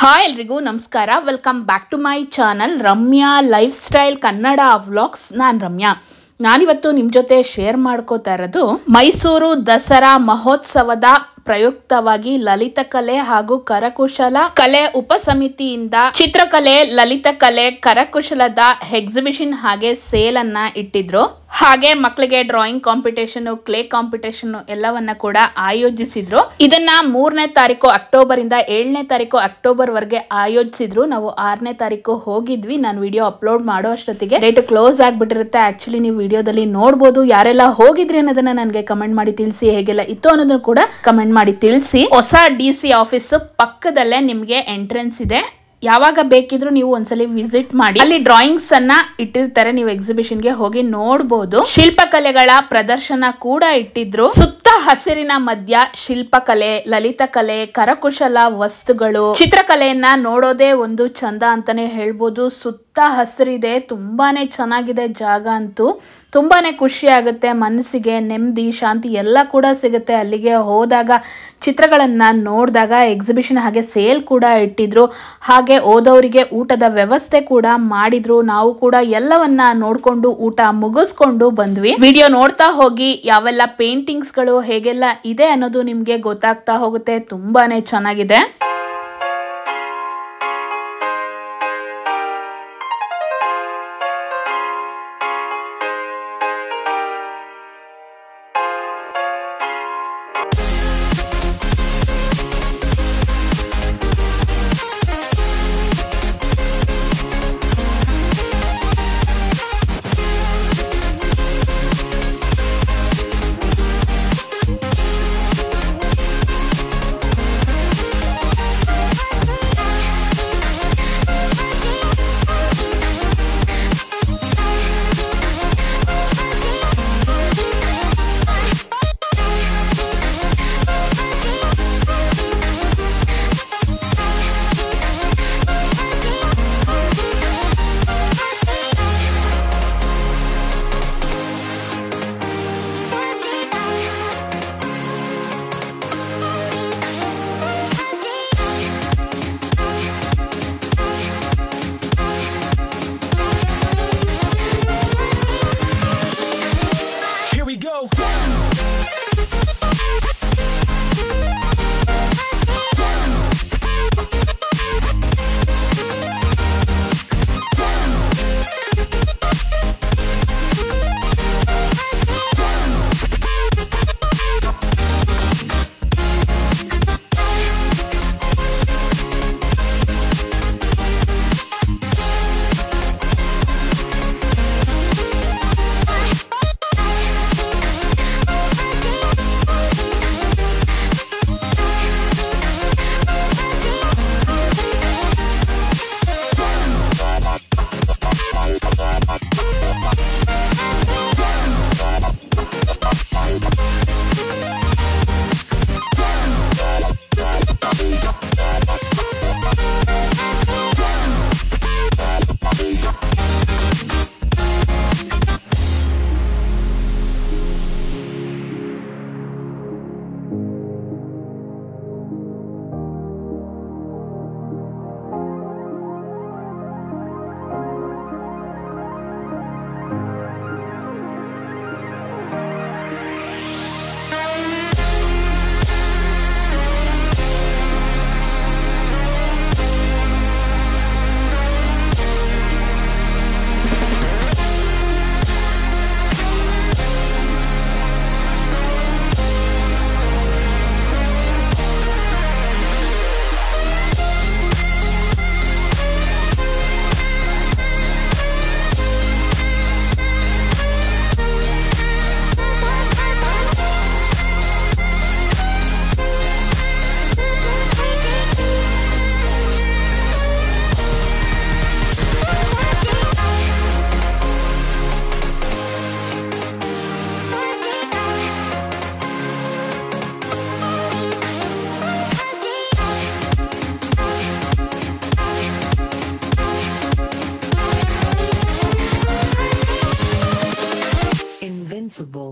Hi ಎಲ್ರಿಗೂ ನಮಸ್ಕಾರ welcome back to my channel Ramya lifestyle Kannada vlogs ನಾನು ರಮ್ಯಾ ನಾನಿವತ್ತು ನಿಮ್ಮ ಜೊತೆ ಶೇರ್ ಮಾಡ್ಕೋತಾ ಇರೋದು ಮೈಸೂರು ದಸರಾ ಮಹೋತ್ಸವದ ಪ್ರಯುಕ್ತವಾಗಿ ಲಲಿತ ಕಲೆ ಹಾಗೂ ಕರಕುಶಲ ಕಲೆ ಉಪಸಮಿತಿಯಿಂದ ಚಿತ್ರಕಲೆ ಲಲಿತ ಕಲೆ ಕರಕುಶಲದ ಎಕ್ಸಿಬಿಷನ್ ಹಾಗೆ ಸೇಲ್ ಅನ್ನ ಇಟ್ಟಿದ್ರು ಹಾಗೆ ಮಕ್ಕಳಿಗೆ ಡ್ರಾಯಿಂಗ್ ಕಾಂಪಿಟೇಷನ್ ಕ್ಲೇ ಕಾಂಪಿಟೇಷನ್ ಎಲ್ಲವನ್ನ ಕೂಡ ಆಯೋಜಿಸಿದ್ರು ಇದನ್ನ ಮೂರನೇ ತಾರೀಕು ಅಕ್ಟೋಬರ್ ಇಂದ ಏಳನೇ ತಾರೀಕು ಅಕ್ಟೋಬರ್ ವರೆಗೆ ಆಯೋಜಿಸಿದ್ರು ನಾವು ಆರನೇ ತಾರೀಕು ಹೋಗಿದ್ವಿ ನಾನು ವಿಡಿಯೋ ಅಪ್ಲೋಡ್ ಮಾಡೋ ಅಷ್ಟೊತ್ತಿಗೆ ಡೇಟ್ ಕ್ಲೋಸ್ ಆಗ್ಬಿಟ್ಟಿರುತ್ತೆ ಆಕ್ಚುಲಿ ನೀವು ವಿಡಿಯೋದಲ್ಲಿ ನೋಡ್ಬೋದು ಯಾರೆಲ್ಲ ಹೋಗಿದ್ರಿ ಅನ್ನೋದನ್ನ ನನಗೆ ಕಮೆಂಟ್ ಮಾಡಿ ತಿಳಿಸಿ ಹೇಗೆಲ್ಲ ಇತ್ತು ಅನ್ನೋದನ್ನ ಕೂಡ ಕಮೆಂಟ್ ಮಾಡಿ ತಿಳಿಸಿ ಹೊಸ ಡಿ ಸಿ ಆಫೀಸ್ ಪಕ್ಕದಲ್ಲೇ ನಿಮ್ಗೆ ಎಂಟ್ರೆನ್ಸ್ ಇದೆ ಯಾವಾಗ ಬೇಕಿದ್ರು ನೀವು ಒಂದ್ಸಲಿ ವಿಸಿಟ್ ಮಾಡಿ ಅಲ್ಲಿ ಡ್ರಾಯಿಂಗ್ಸ್ ಅನ್ನ ಇಟ್ಟಿರ್ತಾರೆ ನೀವು ಎಕ್ಸಿಬಿಷನ್ ಗೆ ಹೋಗಿ ನೋಡಬಹುದು ಶಿಲ್ಪಕಲೆಗಳ ಪ್ರದರ್ಶನ ಕೂಡ ಇಟ್ಟಿದ್ರು ಸುತ್ತ ಹಸಿರಿನ ಮಧ್ಯ ಶಿಲ್ಪಕಲೆ ಲಲಿತ ಕಲೆ ಕರಕುಶಲ ವಸ್ತುಗಳು ಚಿತ್ರಕಲೆಯನ್ನ ನೋಡೋದೇ ಒಂದು ಚಂದ ಅಂತಾನೆ ಹೇಳ್ಬೋದು ಸುತ್ತ ಹಸಿರಿದೆ ತುಂಬಾನೇ ಚೆನ್ನಾಗಿದೆ ಜಾಗ ಅಂತೂ ತುಂಬಾನೇ ಖುಷಿ ಆಗುತ್ತೆ ಮನಸ್ಸಿಗೆ ನೆಮ್ಮದಿ ಶಾಂತಿ ಎಲ್ಲ ಕೂಡ ಸಿಗುತ್ತೆ ಅಲ್ಲಿಗೆ ಹೋದಾಗ ಚಿತ್ರಗಳನ್ನ ನೋಡಿದಾಗ ಎಕ್ಸಿಬಿಷನ್ ಹಾಗೆ ಸೇಲ್ ಕೂಡ ಇಟ್ಟಿದ್ರು ಹಾಗೆ ಓದೋರಿಗೆ ಊಟದ ವ್ಯವಸ್ಥೆ ಕೂಡ ಮಾಡಿದ್ರು ನಾವು ಕೂಡ ಎಲ್ಲವನ್ನ ನೋಡ್ಕೊಂಡು ಊಟ ಮುಗಿಸ್ಕೊಂಡು ಬಂದ್ವಿ ವಿಡಿಯೋ ನೋಡ್ತಾ ಹೋಗಿ ಯಾವೆಲ್ಲ ಪೇಂಟಿಂಗ್ಸ್ ಗಳು ಹೇಗೆಲ್ಲ ಇದೆ ಅನ್ನೋದು ನಿಮ್ಗೆ ಗೊತ್ತಾಗ್ತಾ ಹೋಗುತ್ತೆ ತುಂಬಾನೇ ಚೆನ್ನಾಗಿದೆ Here we go. Invincible.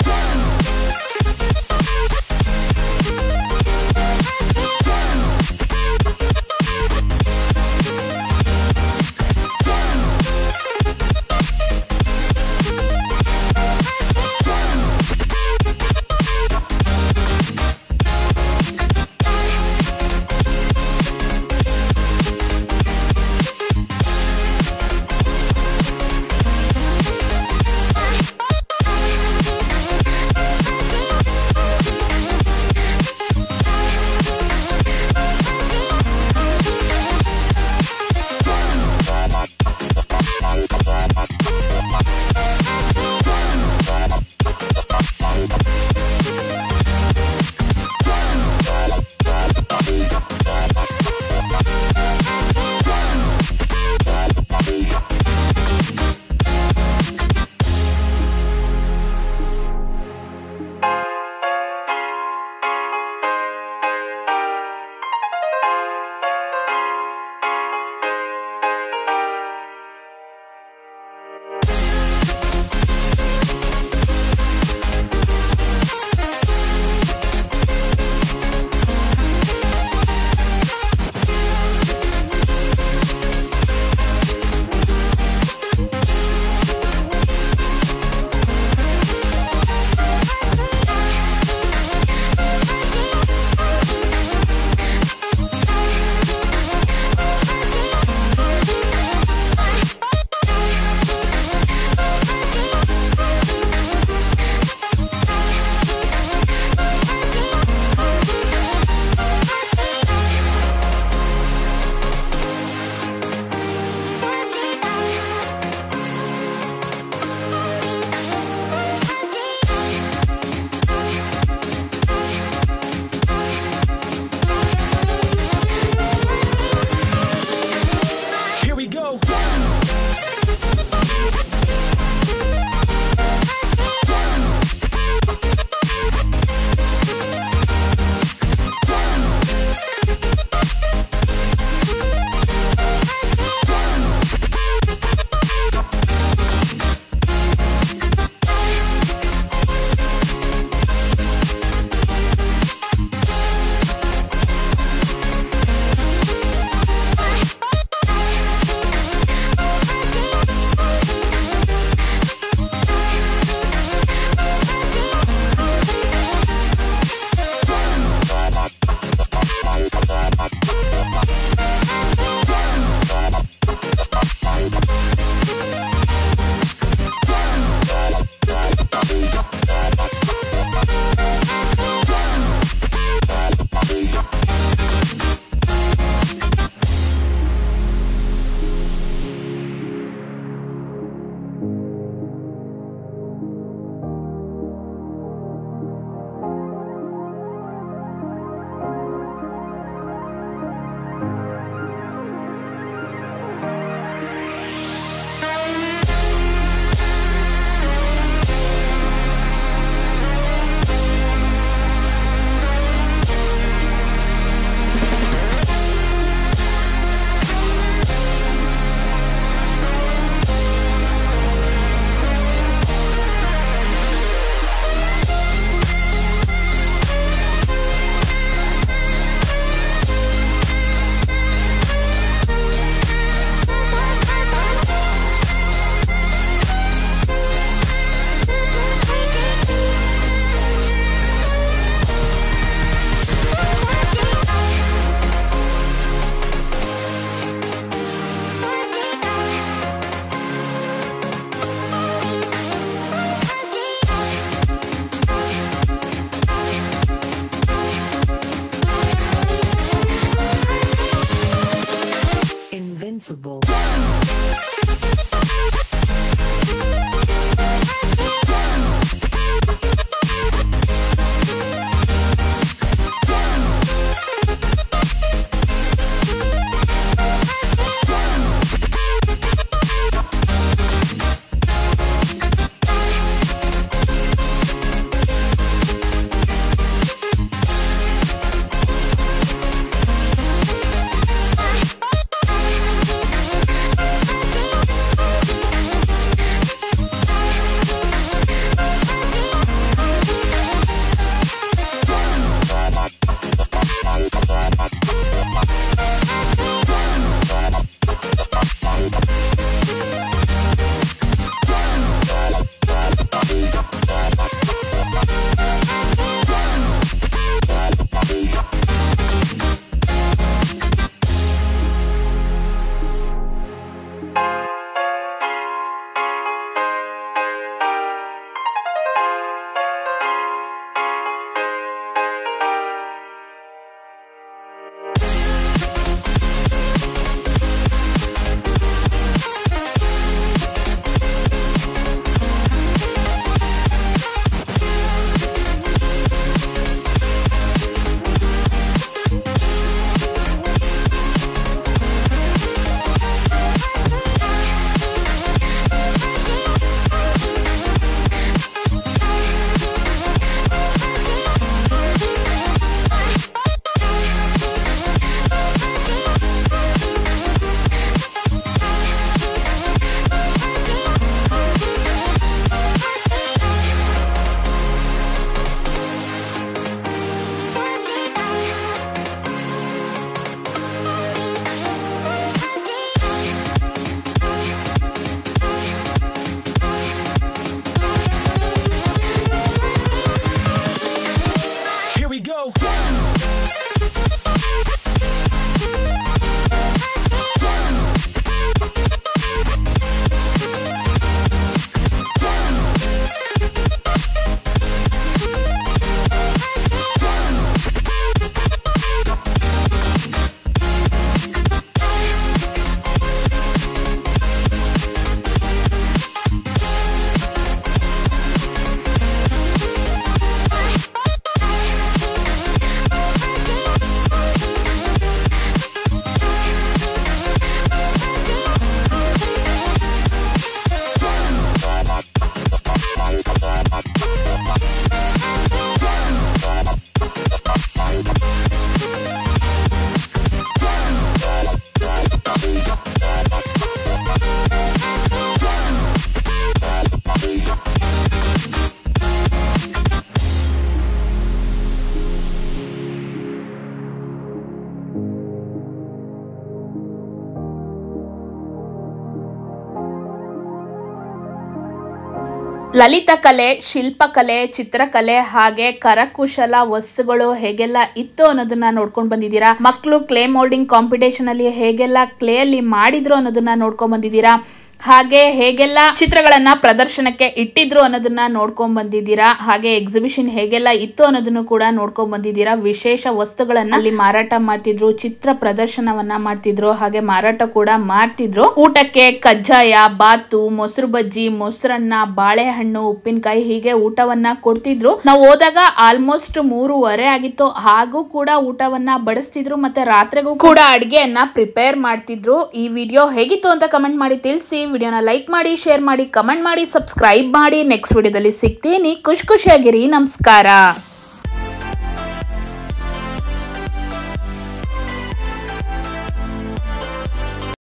ಲಲಿತಕಲೆ ಶಿಲ್ಪಕಲೆ ಚಿತ್ರಕಲೆ ಹಾಗೆ ಕರಕುಶಲ ವಸ್ತುಗಳು ಹೇಗೆಲ್ಲ ಇತ್ತು ಅನ್ನೋದನ್ನ ನೋಡ್ಕೊಂಡು ಬಂದಿದ್ದೀರಾ ಮಕ್ಕಳು ಕ್ಲೇ ಮೋಲ್ಡಿಂಗ್ ಕಾಂಪಿಟೇಷನ್ ಅಲ್ಲಿ ಹೇಗೆಲ್ಲ ಕ್ಲೇ ಅಲ್ಲಿ ಮಾಡಿದ್ರು ಅನ್ನೋದನ್ನ ನೋಡ್ಕೊಂಡ್ ಬಂದಿದ್ದೀರಾ ಹಾಗೆ ಹೇಗೆಲ್ಲ ಚಿತ್ರಗಳನ್ನ ಪ್ರದರ್ಶನಕ್ಕೆ ಇಟ್ಟಿದ್ರು ಅನ್ನೋದನ್ನ ನೋಡ್ಕೊಂಡ್ ಬಂದಿದ್ದೀರಾ ಹಾಗೆ ಎಕ್ಸಿಬಿಷನ್ ಹೇಗೆಲ್ಲ ಇತ್ತು ಅನ್ನೋದನ್ನು ಕೂಡ ನೋಡ್ಕೊಂಡ್ ಬಂದಿದ್ದೀರಾ ವಿಶೇಷ ವಸ್ತುಗಳನ್ನ ಅಲ್ಲಿ ಮಾರಾಟ ಮಾಡ್ತಿದ್ರು ಚಿತ್ರ ಪ್ರದರ್ಶನವನ್ನ ಮಾಡ್ತಿದ್ರು ಹಾಗೆ ಮಾರಾಟ ಕೂಡ ಮಾಡ್ತಿದ್ರು ಊಟಕ್ಕೆ ಕಜ್ಜಾಯ ಬಾತು ಮೊಸರು ಬಜ್ಜಿ ಮೊಸರನ್ನ ಬಾಳೆಹಣ್ಣು ಉಪ್ಪಿನಕಾಯಿ ಹೀಗೆ ಊಟವನ್ನ ಕೊಡ್ತಿದ್ರು ನಾವು ಹೋದಾಗ ಆಲ್ಮೋಸ್ಟ್ ಮೂರುವರೆ ಆಗಿತ್ತು ಹಾಗೂ ಕೂಡ ಊಟವನ್ನ ಬಡಿಸ್ತಿದ್ರು ಮತ್ತೆ ರಾತ್ರಿಗೂ ಕೂಡ ಅಡಿಗೆಯನ್ನ ಪ್ರಿಪೇರ್ ಮಾಡ್ತಿದ್ರು ಈ ವಿಡಿಯೋ ಹೇಗಿತ್ತು ಅಂತ ಕಮೆಂಟ್ ಮಾಡಿ ತಿಳಿಸಿ ವಿಡಿಯೋನ ಲೈಕ್ ಮಾಡಿ ಶೇರ್ ಮಾಡಿ ಕಮೆಂಟ್ ಮಾಡಿ ಸಬ್ಸ್ಕ್ರೈಬ್ ಮಾಡಿ ನೆಕ್ಸ್ಟ್ ವಿಡಿಯೋದಲ್ಲಿ ಸಿಗ್ತೀನಿ ಖುಷಿ ಖುಷಿಯಾಗಿರಿ ನಮಸ್ಕಾರ